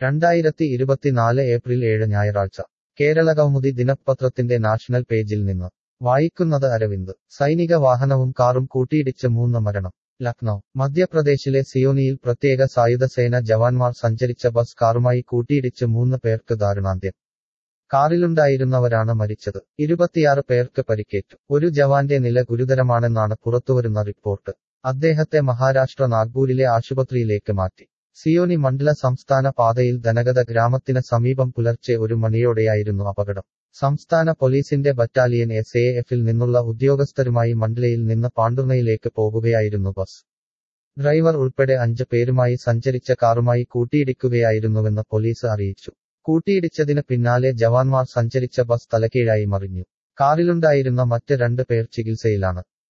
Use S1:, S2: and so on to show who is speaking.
S1: രണ്ടായിരത്തി ഇരുപത്തിനാല് ഏപ്രിൽ ഏഴ് ഞായറാഴ്ച കേരളകൗമുദി ദിനപത്രത്തിന്റെ നാഷണൽ പേജിൽ നിന്ന് വായിക്കുന്നത് അരവിന്ദ് സൈനിക വാഹനവും കാറും കൂട്ടിയിടിച്ച് മൂന്ന് മരണം ലക്നൗ മധ്യപ്രദേശിലെ സിയോനിയിൽ പ്രത്യേക സായുധസേന ജവാന്മാർ സഞ്ചരിച്ച ബസ് കാറുമായി കൂട്ടിയിടിച്ച് മൂന്ന് പേർക്ക് ദാരുണാന്ത്യം കാറിലുണ്ടായിരുന്നവരാണ് മരിച്ചത് ഇരുപത്തിയാറ് പേർക്ക് പരിക്കേറ്റു ഒരു ജവാന്റെ നില ഗുരുതരമാണെന്നാണ് പുറത്തുവരുന്ന റിപ്പോർട്ട് അദ്ദേഹത്തെ മഹാരാഷ്ട്ര നാഗ്പൂരിലെ ആശുപത്രിയിലേക്ക് മാറ്റി സിയോനി മണ്ഡല സംസ്ഥാന പാതയിൽ ധനഗത ഗ്രാമത്തിന് സമീപം പുലർച്ചെ ഒരു മണിയോടെയായിരുന്നു അപകടം സംസ്ഥാന പോലീസിന്റെ ബറ്റാലിയൻ എസ് എ എഫിൽ നിന്നുള്ള ഉദ്യോഗസ്ഥരുമായി മണ്ഡലയിൽ നിന്ന് പാണ്ഡുർണയിലേക്ക് പോകുകയായിരുന്നു ബസ് ഡ്രൈവർ ഉൾപ്പെടെ അഞ്ച് പേരുമായി സഞ്ചരിച്ച കാറുമായി കൂട്ടിയിടിക്കുകയായിരുന്നുവെന്ന് പോലീസ് അറിയിച്ചു കൂട്ടിയിടിച്ചതിന് പിന്നാലെ ജവാന്മാർ സഞ്ചരിച്ച ബസ് തലകീഴായി മറിഞ്ഞു കാറിലുണ്ടായിരുന്ന മറ്റ് രണ്ട് പേർ ചികിത്സയിലാണ്